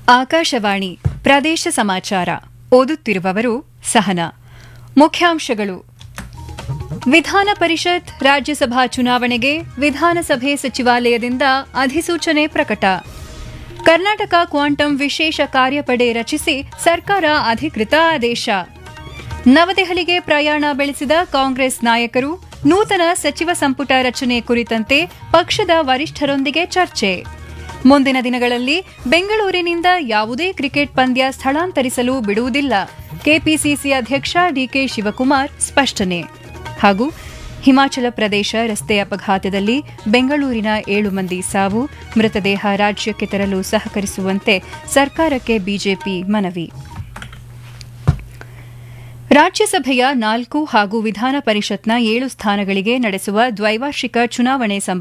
ಆಕಾಶವಾಣಿ ಪ್ರದೇಶ ಸಮಾಚಾರ ಓದುತ್ತಿರುವವರು ಸಹನಾ ಮುಖ್ಯಾಂಶಗಳು ವಿಧಾನ ಪರಿಷತ್ ರಾಜ್ಯಸಭಾ ಚುನಾವಣೆಗೆ ವಿಧಾನಸಭೆ ಸಚಿವಾಲಯದಿಂದ ಅಧಿಸೂಚನೆ ಪ್ರಕಟ ಕರ್ನಾಟಕ ಕ್ವಾಂಟಮ್ ವಿಶೇಷ ಕಾರ್ಯಪಡೆ ರಚಿಸಿ ಸರ್ಕಾರ ಅಧಿಕೃತ ಆದೇಶ ನವದೆಹಲಿಗೆ ಪ್ರಯಾಣ ಬೆಳೆಸಿದ ಕಾಂಗ್ರೆಸ್ ನಾಯಕರು ನೂತನ ಸಚಿವ ಸಂಪುಟ ರಚನೆ ಕುರಿತಂತೆ ಪಕ್ಷದ ವರಿಷ್ಠರೊಂದಿಗೆ ಚರ್ಚೆ ಮುಂದಿನ ದಿನಗಳಲ್ಲಿ ಬೆಂಗಳೂರಿನಿಂದ ಯಾವುದೇ ಕ್ರಿಕೆಟ್ ಪಂದ್ಯ ಸ್ಥಳಾಂತರಿಸಲು ಬಿಡುವುದಿಲ್ಲ ಕೆಪಿಸಿಸಿ ಅಧ್ಯಕ್ಷ ಡಿಕೆ ಶಿವಕುಮಾರ್ ಸ್ಪಷ್ಟನೆ ಹಾಗೂ ಹಿಮಾಚಲ ಪ್ರದೇಶ ರಸ್ತೆ ಅಪಘಾತದಲ್ಲಿ ಬೆಂಗಳೂರಿನ ಏಳು ಮಂದಿ ಸಾವು ಮೃತದೇಹ ರಾಜ್ಯಕ್ಕೆ ತರಲು ಸಹಕರಿಸುವಂತೆ ಸರ್ಕಾರಕ್ಕೆ ಬಿಜೆಪಿ ಮನವಿ ರಾಜ್ಯಸಭೆಯ ನಾಲ್ಕು ಹಾಗೂ ವಿಧಾನ ಪರಿಷತ್ನ ಏಳು ಸ್ಥಾನಗಳಿಗೆ ನಡೆಸುವ ದ್ವೈವಾರ್ಷಿಕ ಚುನಾವಣೆ